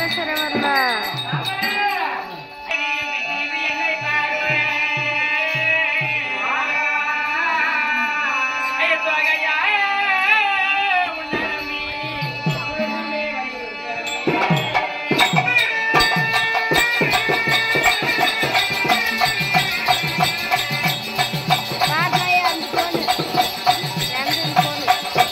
சரி வரல பாத்தாயா அந்த போனு ரெண்டு போனு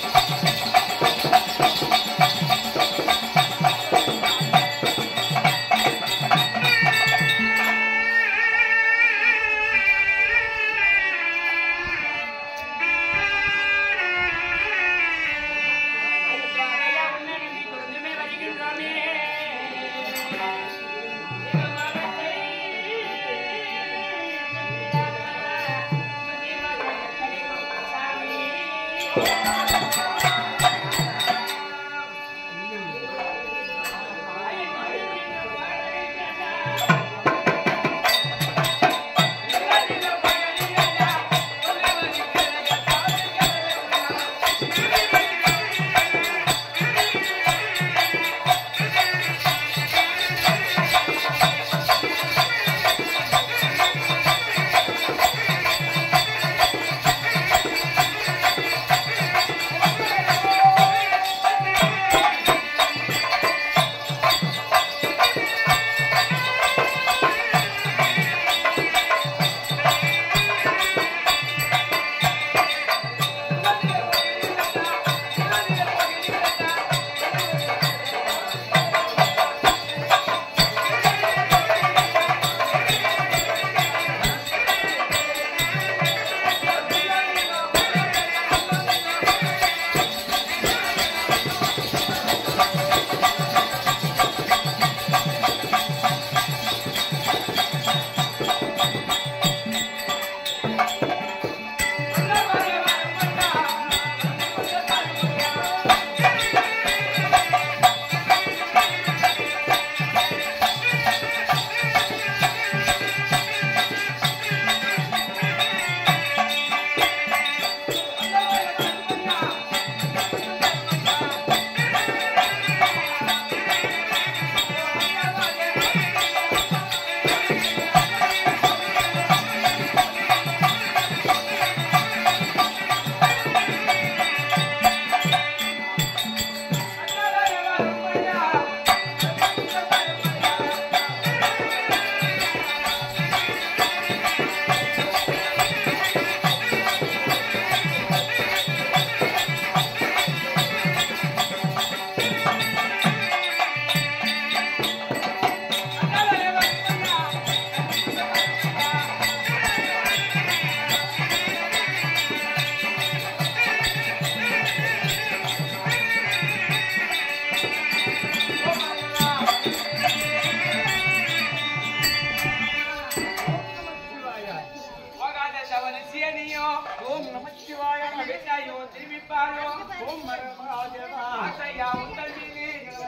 ஓம் நமச்சிவாய வெங்காயோ திரும்பிப்பாரோ ஓம் மரமாதேவா ஆசையா உங்கள் மீது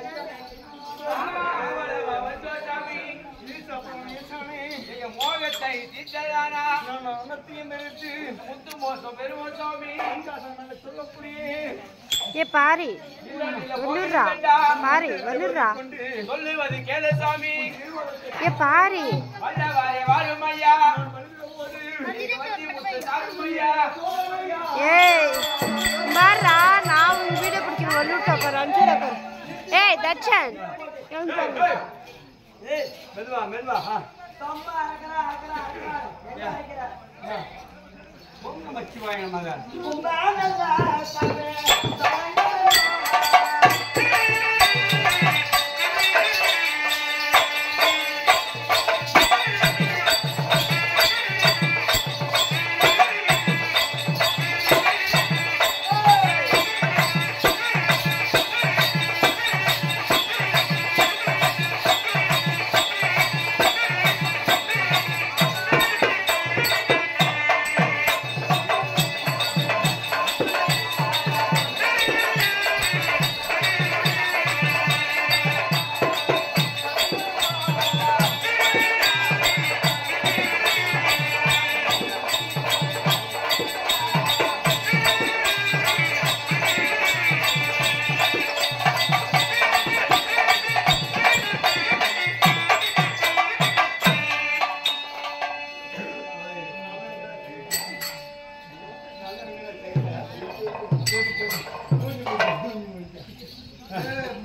சாமி எங்க மோகத்தை தீர்த்ததானா முத்து மோசம் பெருமோ சாமி சொல்லக்கூடிய ஏ பாரி வந்துடுறா பாரி வந்துடுறா சொல்லுவது கேளு சாமி ஏ பாரி வல்லவாரே வாழும் ஐயா ஐயா ஏய் பாருடா நான் உன் வீடியோ பிடிக்கிறேன் வந்துட்டா பாரு அனுப்பிச்சுடா பாரு ஏய் தர்ஷன் இவன் பாரு. மெதுவா மெதுவா ஓம் நமச்சிவாய நமக Thank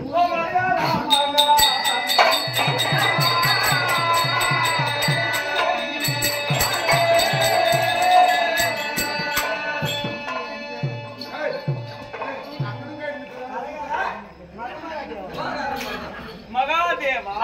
மகாதேவா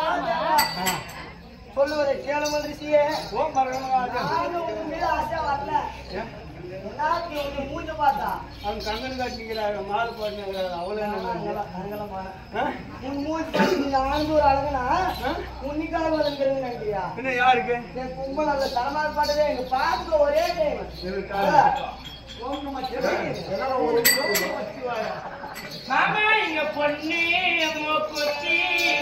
சொல்லுவதை கேளுங்கள் ரிஷியே ஓம் மகாதேவா நானும் உன் மீது ஆசை வரல எல்லாத்தையும் உன்னை மூஞ்ச பார்த்தா அவன் கண்ணன் காட்டிக்கிறாங்க மாறு பண்ணிக்கிறாங்க அவ்வளோ என்ன அங்கலமான ஆ? உன் மூஞ்சி பார்த்து நீ ஆண்டு ஒரு அழகுனா உன்னிக்காக வந்துருங்க நினைக்கிறியா பின்ன யாருக்கு என் கும்பல் அந்த தலைமாறு பாட்டதே எங்க பாட்டுக்கு ஒரே டைம் ஓம் நம சிவாய. மாமா இங்க பொண்ணு மூக்குத்தி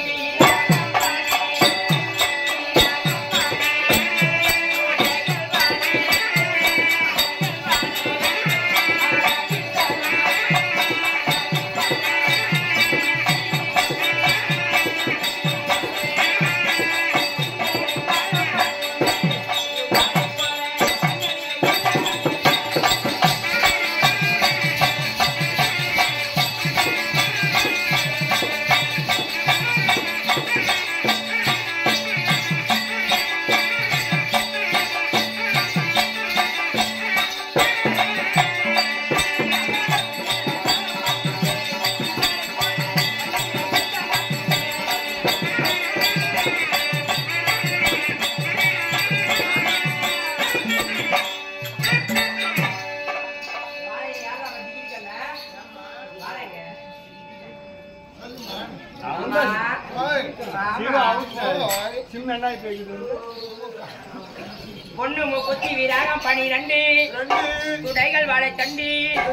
சிவா அவுத்தாரு. சின்ன என்ன இப்ப இது? பொண்ணு மூக்குத்தி வீராகம் பனிரெண்டு துடைகள் வாழை தண்டி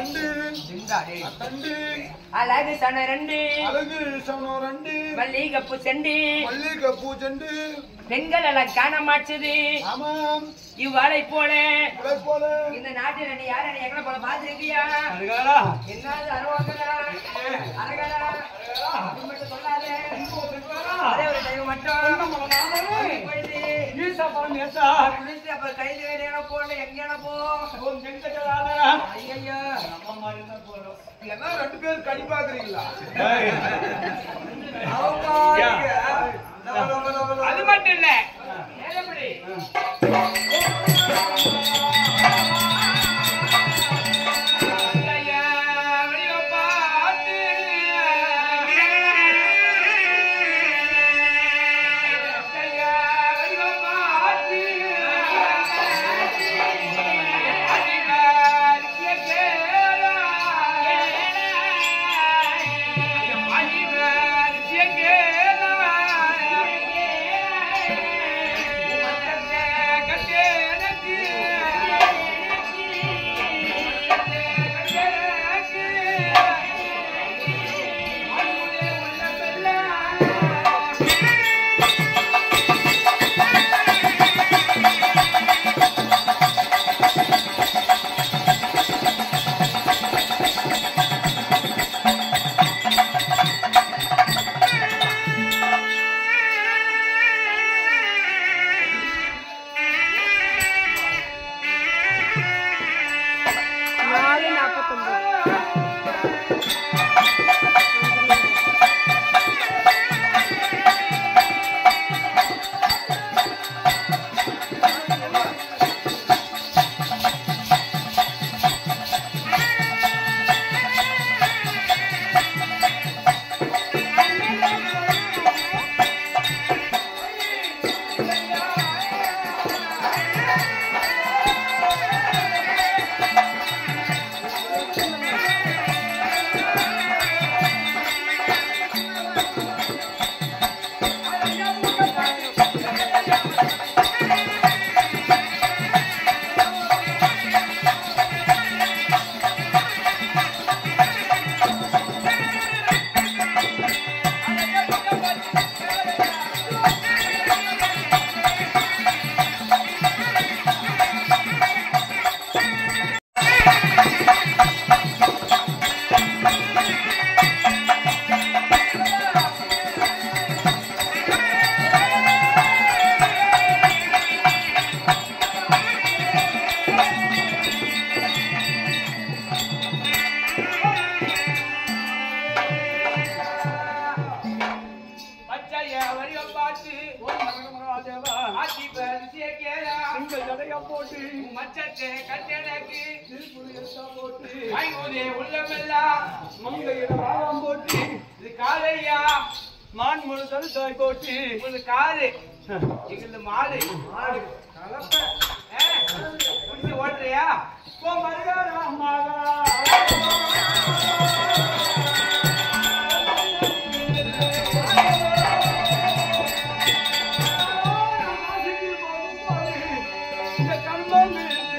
அழகு சன ரெண்டு அழகு சனம் ரெண்டு மல்லிகப்பு செண்டு மல்லிகை பூச்செண்டு பெண்கள் எல்லாம் காண மாட்டுது ஆமாம் இவ்வாளை போல இதை போல இந்த நாட்டில் நீ யார நீ எங்களை போல பார்த்துருக்கியா அதுக்காடா? என்னது அருவாக்கடா அழகடா அது மட்டும் சொல்லாதே ஒரே ஒரு டைம் மட்டும் போயிட்டு ஈசா பவன் ஏசா. குளிச்சு அப்புறம் கைது வேலையான போல எங்கேயான போ ஓம் வெங்கடராதரா. ஐயோ நம்ம மாதிரி தான் போறோம். எல்லாம் ரெண்டு பேரும் கடி பாக்குறீங்களா ஏய். யா. அது மட்டும் இல்ல ஏழப்படி ஐயா, வெளிய பார்த்து. ஐயா, வெளிய பார்த்து. அதிகாரியே கேளா. ஐயா, பாடி இப்ப அரிசியை கேளா. உங்கள் ஜடையா போட்டு மச்சத்தை கட்டணக்கு திருப்புரியத்தா போட்டு ஐநூறு உள்ளமெல்லாம் மங்கையிட ஆழம் போட்டு இது காலையா மான் முழு தருத்தாய் போட்டு இது காது எங்களுக்கு மாடு மாடு கலப்பை. ஏ, புடிச்சு ஓட்டுறியா ஓ மருகாரா மகா இந்த கர்மம்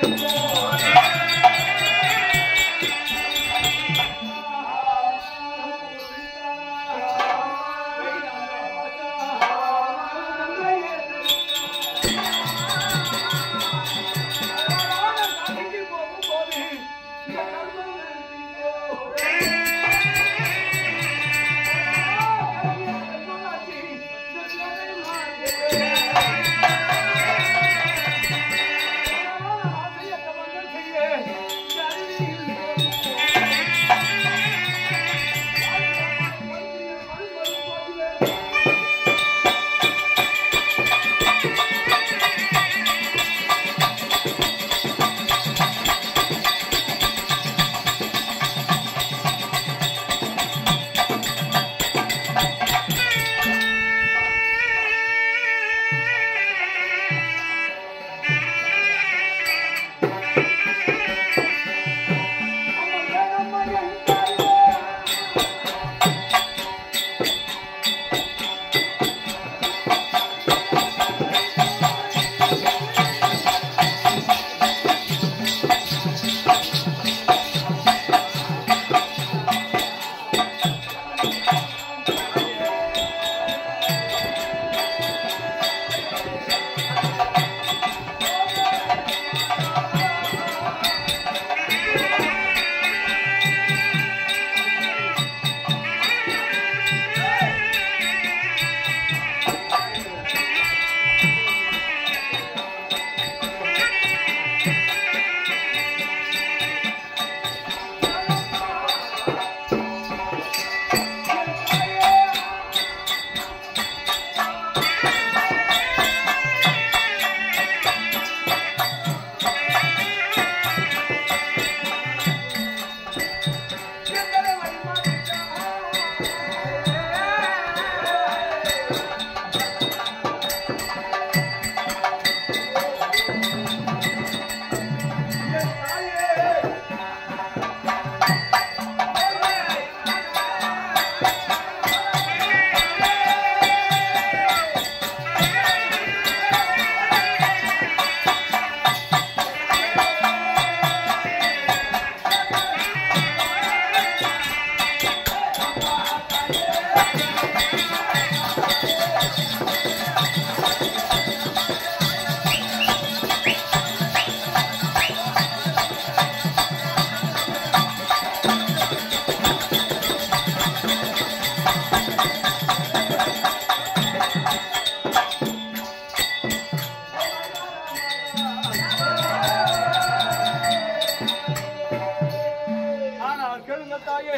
ஆனால் கேளுங்க தாயே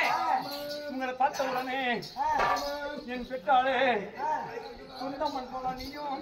உங்களை பார்த்த உடனே என் பெற்றாளே சுந்தமன் போல நீயும்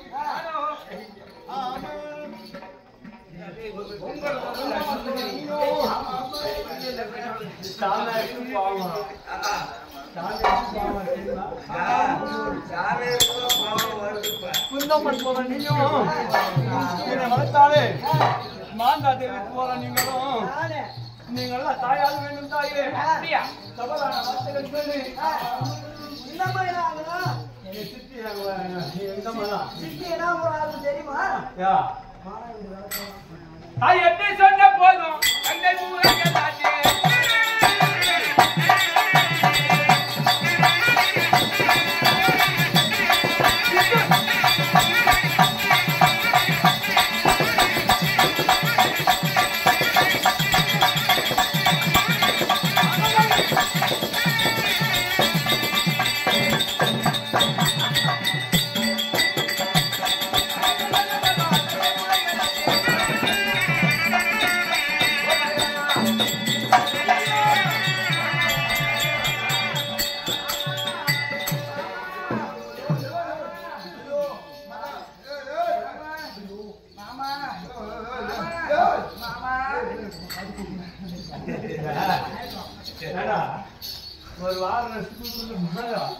குந்தம்மன் போல நீயும் என்னை வளர்த்தாலே மாந்தா தேவி போல நீங்களும் நீங்கள்லாம் தாயால் வேண்டும் தாயே அப்படியா தவறான வார்த்தைகள் சொல்லி இந்த மாதிரி ஆகுதா என்னை சுத்தி எங்கம்மா சிட்டினா ஒரு ஆளு தெரியுமா யா தாய் எப்படி சொன்ன போதும் தந்தை ஊரே தாச்சி ஆ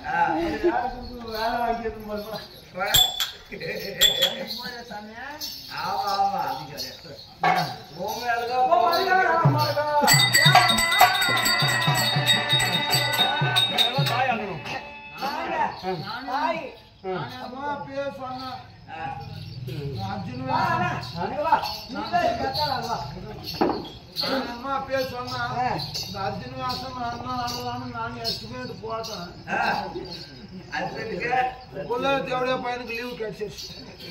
வேலை வாங்கிட்டு போறப்ப ஆமா ஆமா உன் மேலதான் இதெல்லாம் தாயாகணும் தாய் அம்மா பேர் சொன்னா அர்ஜுன் வா, அண்ணா. இங்க வா. நீ தான் இங்க கத்தாடா, வா. நான் அம்மா பேர் சொன்னா ஆ. இந்த அர்ஜுன் வாசம் அண்ணா அண்ணான்னு நான் எஸ்டிமேட் போட்டேன் குலத்து எவ்வளோ பையனுக்கு லீவு கிடைச்சிருச்சு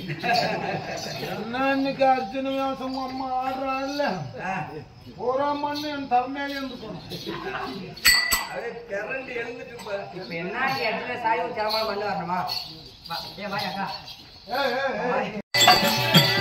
என்ன இன்னைக்கு அர்ஜுன் வாசம் அம்மா ஆடுறான்ல பூரா மண்ணு என் தலைமையில இருந்துக்கணும் அப்படியே பிறண்டு எழுந்துட்டு இப்ப இப்ப என்ன இந்த இடத்துல சாய் ஒரு ஜலமா பண்ணு வரணுமா வா, ஏய், வாய் அக்கா. ஏய் ஏய் ஏய்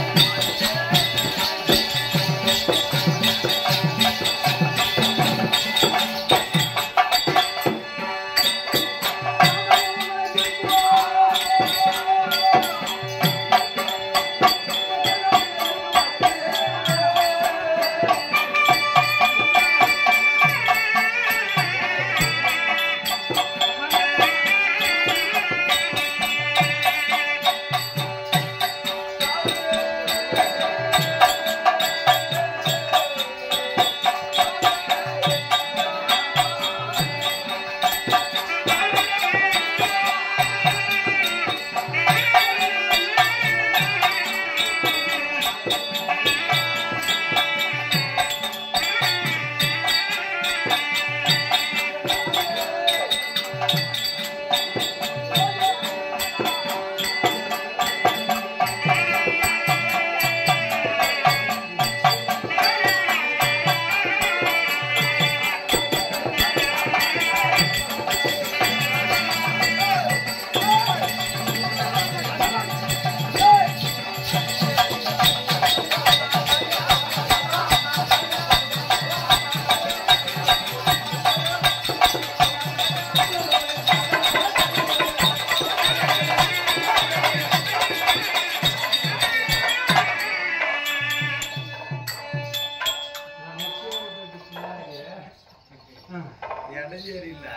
இடம் சரியில்லை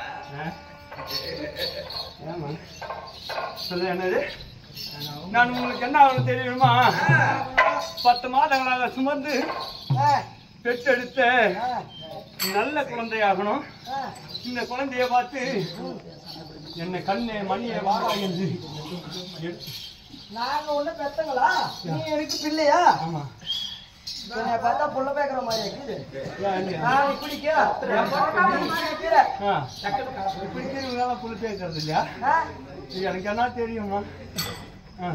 ஏமா சொல்ல என்னது நான் உங்களுக்கு என்ன ஆகணும் தெரியுமா பத்து மாதங்களாக சுமந்து ஆ, பெற்றெடுத்த ஆ, நல்ல குழந்தையாகணும் ஆ. இந்த குழந்தைய பார்த்து என்ன கண்ணே மணியை வாடா என்று எடுத்து- நாங்க ஒண்ணு பெத்தங்களா நீ எனக்கு பிள்ளையா ஆமா என்னை பார்த்தா புள்ள பேக்கிற மாதிரி இருக்குது ஏன் இல்லையா? நான் இப்படி கீரை இப்படி கீரை ஆ, இப்படி இருக்கிறவங்களால புல் பேக்கிறது இல்லையா ஆ, இது எனக்கு என்ன தெரியுமா ஆ.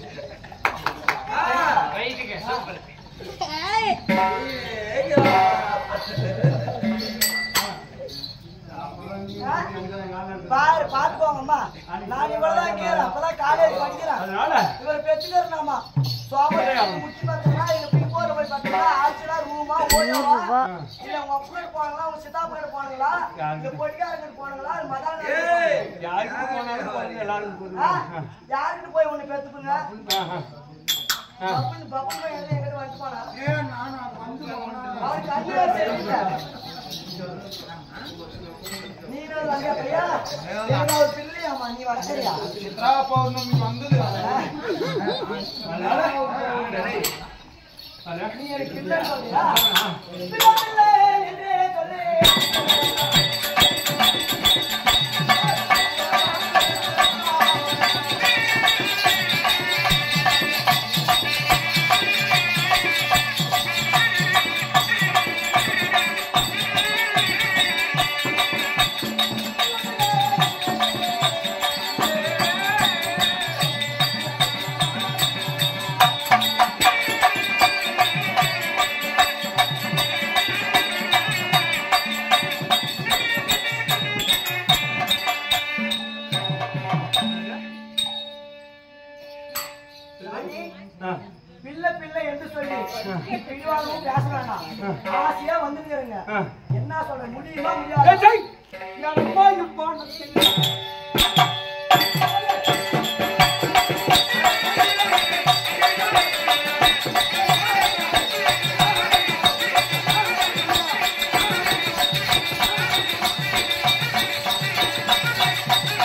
பாரு பாத்துக்கோங்கம்மா நான் இவ்வளவுதான் கீரை அப்பதான் காலேஜ் படிக்கிறேன் அதனால இவர் பெற்றுக்கிறேனாமா சோமத்தை முட்டி பார்த்தா இல்ல போய் போற போய் பார்த்தா ஆச்சுனா ரூமா ஓடுவா இல்ல உங்க அப்பா போனாங்களா உங்க சித்தாப்பா போனாங்களா இந்த பொடிக்காரங்க போனாங்களா இல்ல மதான யாருக்கு போனாலும் பாருங்க, எல்லாருக்கும் போதும். ஆ, ஆ. யாருக்கிட்ட போய் உன்னை பெத்துக்குங்க ஆ, ஆ. ஆ. பப்புன்னு பப்புன்னு போய் எங்க எங்கிட்ட வந்துட்டு போனா ஏன் நான் வந்து அவன் கண்ணு சரியில்லை நீ என்ன வந்தியா பையா எனக்கு ஒரு பிள்ளையாமா நீ வச்சரியா சித்ரா பௌர்ணமி வந்தது அதனால அதனால நீ எனக்கு பிள்ளை சொல்றியா பிள்ளை பிள்ளை என்றே சொல்லு ராணி, ஆ. பிள்ளை பிள்ளை என்று சொல்லி பிடிவாகவும் பேச வேண்டாம் ஆசையா வந்துருக்கிறேங்க ஆ. என்ன சொல்ற முடியுமா ஏய், முடியாது டேய், என் அம்மா இப்பா எனக்கு ஆ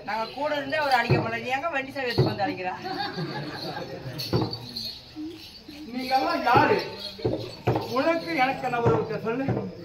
நாங்க கூட இருந்தே அவர் அடிக்க மாட்டோம் நீ எங்க வண்டி சாவி எடுத்து வந்து அடிக்கிறா நீங்க எல்லாம் யாரு உனக்கு எனக்கு என்ன ஒரு சொல்லு